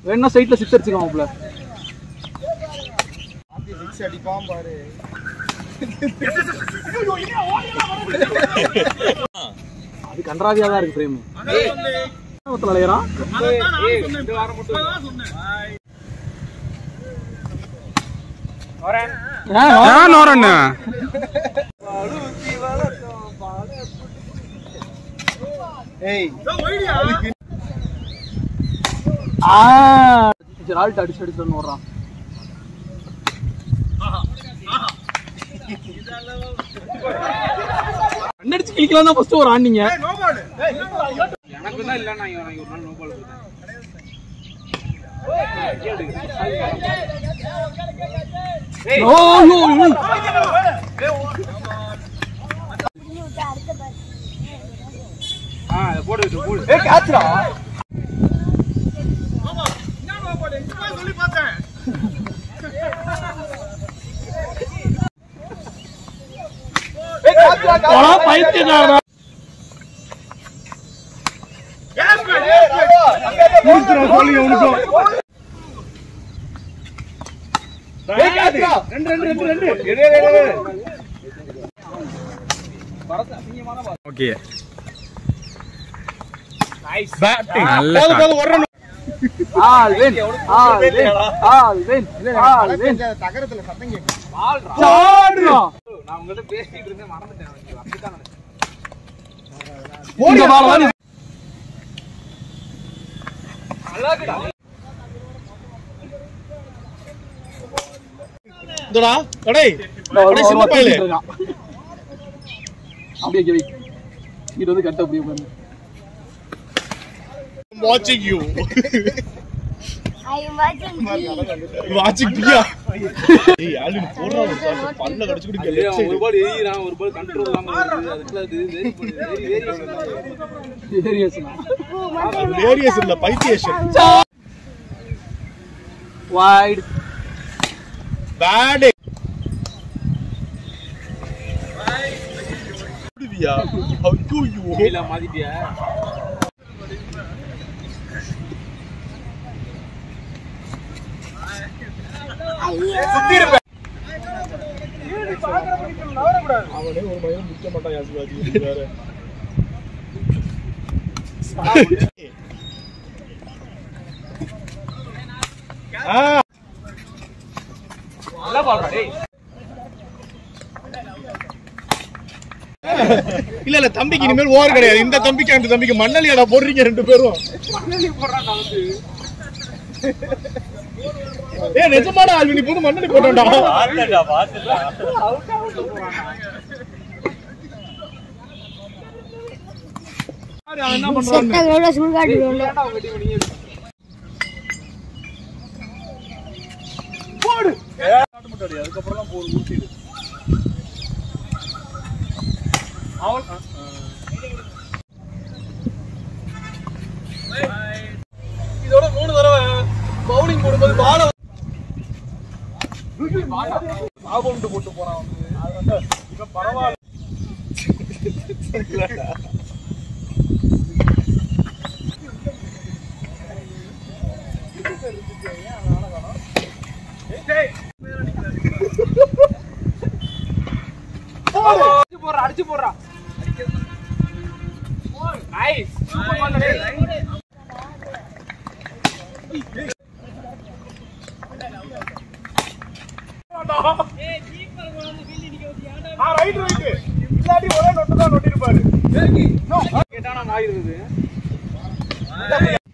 வேணா சைட்ல six அடிச்சுக்கோங்க six அடிப்பான் பாரு அது கன்றாவியா தான் இருக்கு பிரேம் விளையாறான் ஏன் நோரண்ணு ஏய் சரி ஆல்ட் அடிச்சு அடிச்சு ஓடுறான் அடிச்சு கிளிக்கலாம் தான் ஃபர்ஸ்ட் ஒரு ஆண்டிங்க எனக்கு தான் இல்ல நான் இவன் ஒரு நாள் நோ பால் ஓ ஐயோ, ஐயோ. ஆ அதை போடு இது போடு ஏய் கேட்ச்டா ஏய் கேட்ச்டா போடா, பைத்தியக்காரனா. ரெண்டு ரெண்டு ரெண்டு ரெண்டு ஓகே பேட்டிங் நல்ல shot. ஆல் வின் ஆல் வின் ஆல் வின் ஆல் வின் தகரத்துல சத்தம் கேட்கும் சாடுறான். நான் உங்கள்ட்ட பேசிட்டு இருந்தேன் மறந்துட்டேன் எனக்கு அப்படித்தான் நினைச்சேன் இந்த பால் தான் இதுடா டேய் அப்படியே சின்ன பயலே. அப்படியே கிவி இது வந்து கட்ட அப்படியே உட்கார்ந்து. வாட்சிங் you I am watching TV. வாட்சிங் பியா ஏய் ஆல்ரெடி போடுறா ஒரு shot. பல்ல கடிச்சு குடிக்க இல்லையா, ஒரு பால் எரியிறான் ஒரு பால் கண்ட்ரோல் இல்லாம வருது அதுக்குள்ள அது வேரி பண்ணுது வேரி வேரியேஷன் Seriousனா. வேரியஸ் இல்ல பைத்தியேஷன் Wide. பேட் குடிவியா ஹவு யூ கீழே மாத்திட்டியா அவனே ஒரு மயிலும் நிக்க மாட்டான் யாசிவாஜி வேற ஆ நல்லா பாடுறா டேய் இல்ல இல்ல தம்பிக்கு இனிமேல் ஓவர் கிடையாது இந்த தம்பிக்கு அந்த தம்பிக்கு மண்ணலியாடா போடுறீங்க ரெண்டு பேரும் ஏ நிஜமான ஆல்வி நீ போட்டு மண்ணலி போட்டோம்டா என்ன பண்றான் செத்தவங்களோட சுடுகாட்டுல அதுக்கப்புறம் தான் போடு ஊட்டிடு அவன் இதோட மூணு தடவை பவுலிங் போடும்போது பால ஆபவுண்டு போட்டு போறான் வந்து இப்ப பரவாயில்ல அடிச்சு போடுறா அடிச்சு போடுறா நைஸ் சூப்பர் பால் டேய் ஆ ரைட் ரைட் இல்லாட்டி ஒரே நொட்டு தான் நொட்டிருப்பாரு கேட்டானா ஆயிருக்குது